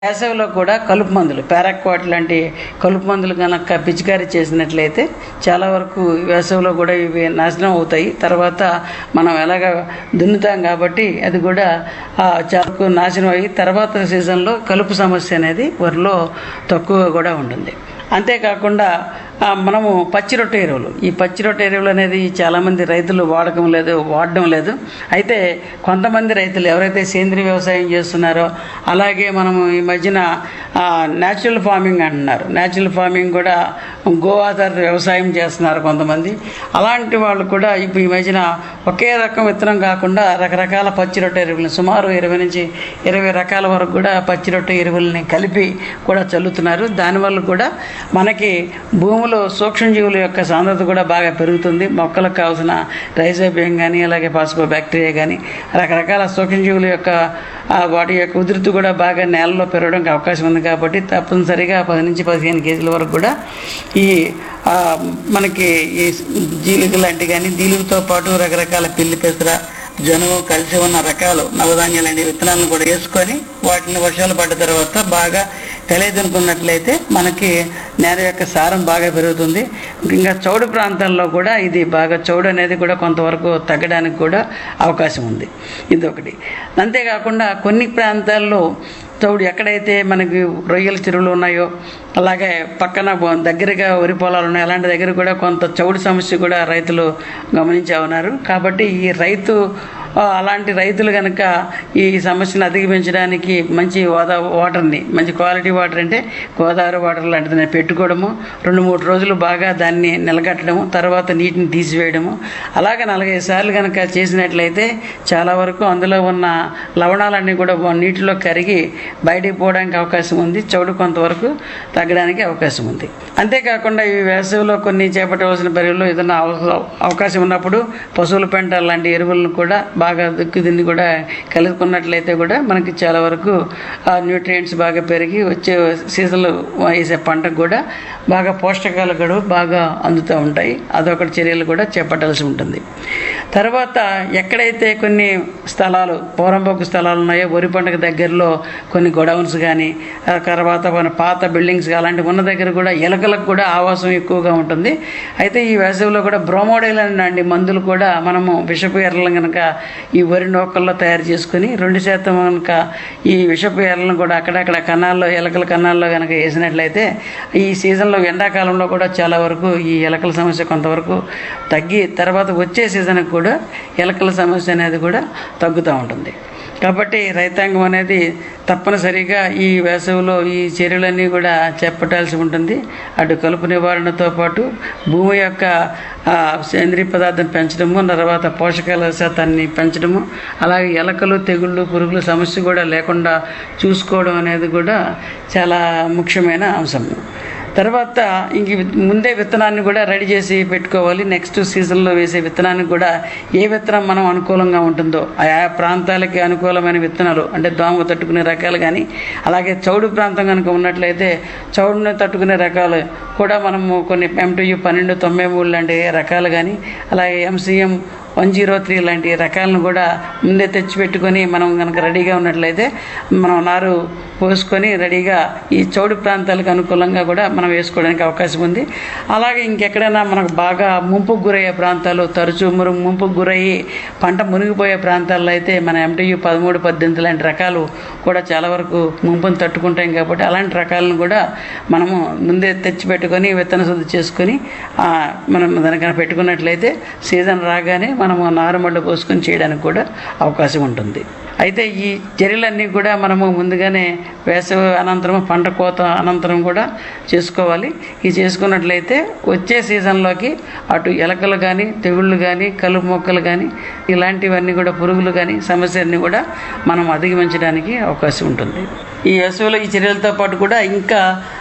వేసవిలో కూడా కలుపు మందులు పారాక్వాట్ లాంటి కలుపు మందులు కనుక పిచికారీ చేసినట్లయితే చాలా వరకు వేసవిలో కూడా ఇవి నాశనం అవుతాయి తర్వాత మనం ఎలాగ దున్నుతాం కాబట్టి అది కూడా ఆ, చాలా వరకు నాశనం అయ్యి తర్వాత సీజన్లో కలుపు సమస్య అనేది వరిలో తక్కువగా కూడా ఉంటుంది అంతేకాకుండా ఆ, మనము పచ్చి రొట్టె ఎరువులు ఈ పచ్చి రొట్టె ఎరువులు అనేది చాలామంది రైతులు వాడకం లేదు వాడడం లేదు అయితే కొంతమంది రైతులు ఎవరైతే సేంద్రీయ వ్యవసాయం చేస్తున్నారో అలాగే మనము ఈ మధ్యన న్యాచురల్ ఫార్మింగ్ అంటున్నారు న్యాచురల్ ఫార్మింగ్ కూడా గో ఆధారిత వ్యవసాయం చేస్తున్నారు కొంతమంది అలాంటి వాళ్ళు కూడా ఇప్పుడు ఈ మధ్యన ఒకే రకం విత్తనం కాకుండా రకరకాల పచ్చి రొట్టె ఎరువులను సుమారు ఇరవై నుంచి ఇరవై రకాల వరకు కూడా పచ్చి రొట్టె ఎరువుల్ని కలిపి కూడా చల్లుతున్నారు దానివల్ల కూడా మనకి భూమిలో సూక్ష్మజీవుల యొక్క సాంద్రత కూడా బాగా పెరుగుతుంది మొక్కలకు కావాల్సిన రైజోబియం కానీ అలాగే పాస్పో బ్యాక్టీరియా కానీ రకరకాల సూక్ష్మజీవుల యొక్క ఆ వాటి యొక్క ఉధృతి కూడా బాగా నేలలో పెరగడానికి అవకాశం ఉంది కాబట్టి తప్పనిసరిగా పది నుంచి పదిహేను కేజీల వరకు కూడా ఈ ఆ, మనకి ఈ జీలుగు లాంటి కానీ జీలుగుతో పాటు రకరకాల పిల్లి పెసర జనుము కలిసి ఉన్న రకాలు నవధాన్యాలు లాంటి విత్తనాలను కూడా వేసుకొని వాటిని వర్షాలు పడ్డ తర్వాత బాగా తెలియదనుకున్నట్లయితే మనకి నేల యొక్క సారం బాగా పెరుగుతుంది ఇంకా చౌడు ప్రాంతాల్లో కూడా ఇది బాగా చౌడు అనేది కూడా కొంతవరకు తగ్గడానికి కూడా అవకాశం ఉంది ఇది ఒకటి అంతేకాకుండా కొన్ని ప్రాంతాల్లో చౌడు ఎక్కడైతే మనకి రొయ్యల చెరువులు ఉన్నాయో అలాగే పక్కన బ- దగ్గరగా వరి పొలాలు ఉన్నాయి అలాంటి దగ్గర కూడా కొంత చౌడు సమస్య కూడా రైతులు గమనించే ఉన్నారు కాబట్టి ఈ రైతు ఆ, అలాంటి రైతులు కనుక ఈ సమస్యను అధిగమించడానికి మంచి వాదా వాటర్ని మంచి క్వాలిటీ వాటర్ అంటే గోదావరి వాటర్ లాంటిది పెట్టుకోవడము రెండు మూడు రోజులు బాగా దాన్ని నిలగట్టడము తర్వాత నీటిని తీసివేయడము అలాగే నలభైదు సార్లు కనుక చేసినట్లయితే చాలా వరకు అందులో ఉన్న లవణాలన్నీ కూడా నీటిలో కరిగి బయటికి పోవడానికి అవకాశం ఉంది చౌడు కొంతవరకు తగ్గడానికి అవకాశం ఉంది అంతేకాకుండా ఈ వేసవిలో కొన్ని చేపట్టవలసిన పరుగులు ఏదైనా అవ- అవకాశం ఉన్నప్పుడు పశువుల పెంట లాంటి ఎరువులను కూడా బాగా దుక్కి దిన్ని కూడా కలుపుకున్నట్లయితే కూడా మనకి చాలా వరకు ఆ న్యూట్రియంట్స్ బాగా పెరిగి వచ్చే సీజన్లో వేసే పంటకు కూడా బాగా పోషకాలు కూడా బాగా అందుతూ ఉంటాయి అదొకటి చర్యలు కూడా చేపట్టాల్సి ఉంటుంది తర్వాత ఎక్కడైతే కొన్ని స్థలాలు పోరంబోకు స్థలాలు ఉన్నాయో వరి పంటకు దగ్గరలో కొన్ని గొడౌన్స్ కానీ ఆ తర్వాత మన పాత బిల్డింగ్స్ అలాంటివి ఉన్న దగ్గర కూడా ఎలకలకు కూడా ఆవాసం ఎక్కువగా ఉంటుంది అయితే ఈ వేసవిలో కూడా బ్రోమోడైల్ అండి మందులు కూడా మనము విషపు ఎర్రలను కనుక ఈ వరి నూకల్లో తయారు చేసుకుని రెండు శాతం కనుక ఈ విషపు ఎర్రలను కూడా అక్కడక్కడ కన్నాల్లో ఎలకల కన్నాల్లో కనుక వేసినట్లయితే ఈ సీజన్లో ఎండాకాలంలో కూడా చాలా వరకు ఈ ఎలకల సమస్య కొంతవరకు తగ్గి తర్వాత వచ్చే సీజన్కి కూడా ఎలకల సమస్య అనేది కూడా తగ్గుతూ ఉంటుంది కాబట్టి రైతాంగం అనేది తప్పనిసరిగా ఈ వేసవిలో ఈ చర్యలన్నీ కూడా చేపట్టాల్సి ఉంటుంది అటు కలుపు నివారణతో పాటు భూమి యొక్క ఆ, సేంద్రీయ పదార్థం పెంచడము తర్వాత పోషకాల శాతాన్ని పెంచడము అలాగే ఎలకలు తెగుళ్ళు పురుగుల సమస్య కూడా లేకుండా చూసుకోవడం అనేది కూడా చాలా ముఖ్యమైన అంశం తర్వాత ఇంక వి- ముందే విత్తనాన్ని కూడా రెడీ చేసి పెట్టుకోవాలి నెక్స్ట్ సీజన్లో వేసే విత్తనానికి కూడా ఏ విత్తనం మనం అనుకూలంగా ఉంటుందో ఆయా ప్రాంతాలకి అనుకూలమైన విత్తనాలు అంటే దోమ తట్టుకునే రకాలు కానీ అలాగే చౌడు ప్రాంతం కనుక ఉన్నట్లయితే చౌడుని తట్టుకునే రకాలు కూడా మనము కొన్ని ఎంటీయు పన్నెండు తొంభై మూడు లాంటి రకాలు కానీ అలాగే ఎంసీఎం వన్ జీరో త్రీ లాంటి రకాలను కూడా ముందే తెచ్చిపెట్టుకొని మనం కనుక రెడీగా ఉన్నట్లయితే మనం నారు పోసుకొని రెడీగా ఈ చౌడు ప్రాంతాలకు అనుకూలంగా కూడా మనం వేసుకోవడానికి అవకాశం ఉంది అలాగే ఇంకెక్కడైనా మనకు బాగా ముంపుకు గురయ్యే ప్రాంతాలు తరచూ మురు ముంపుకు గురయ్యి పంట మునిగిపోయే ప్రాంతాల్లో అయితే మన ఎంటీయు పదమూడు పద్దెనిమిది లాంటి రకాలు కూడా చాలా వరకు ముంపును తట్టుకుంటాం కాబట్టి అలాంటి రకాలను కూడా మనము ముందే తెచ్చిపెట్టుకొని విత్తన శుద్ధి చేసుకొని ఆ, మనం దానికన్నా పెట్టుకున్నట్లయితే సీజన్ రాగానే మనము నారుమళ్ళు పోసుకొని చేయడానికి కూడా అవకాశం ఉంటుంది అయితే ఈ చర్యలన్నీ కూడా మనము ముందుగానే వేసవి అనంతరం పంట కోత అనంతరం కూడా చేసుకోవాలి ఇది చేసుకున్నట్లయితే వచ్చే సీజన్లోకి అటు ఎలకలు కానీ తెగుళ్ళు కానీ కలుపు మొక్కలు కానీ ఇలాంటివన్నీ కూడా పురుగులు కానీ సమస్యలన్నీ కూడా మనం అధిగమించడానికి అవకాశం ఉంటుంది ఈ వేసవిలో ఈ చర్యలతో పాటు కూడా ఇంకా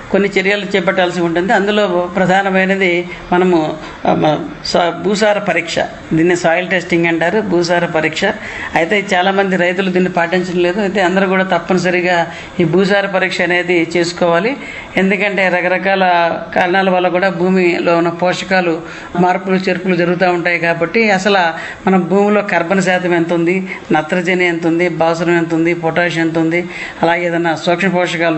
కొన్ని చర్యలు చేపట్టాల్సి ఉంటుంది అందులో ప్రధానమైనది మనము ఆ, మ- సా- భూసార పరీక్ష దీన్ని సాయిల్ టెస్టింగ్ అంటారు భూసార పరీక్ష అయితే చాలామంది రైతులు దీన్ని పాటించడం లేదు అయితే అందరూ కూడా తప్పనిసరిగా ఈ భూసార పరీక్ష అనేది చేసుకోవాలి ఎందుకంటే రకరకాల కారణాల వల్ల కూడా భూమిలో ఉన్న పోషకాలు మార్పులు చేర్పులు జరుగుతూ ఉంటాయి కాబట్టి అసలు మన భూమిలో కర్బన శాతం ఎంత ఉంది నత్రజని ఎంత ఉంది భాస్వరం ఎంత ఉంది పొటాషియం ఎంత ఉంది అలాగే ఏదైనా సూక్ష్మ పోషకాలు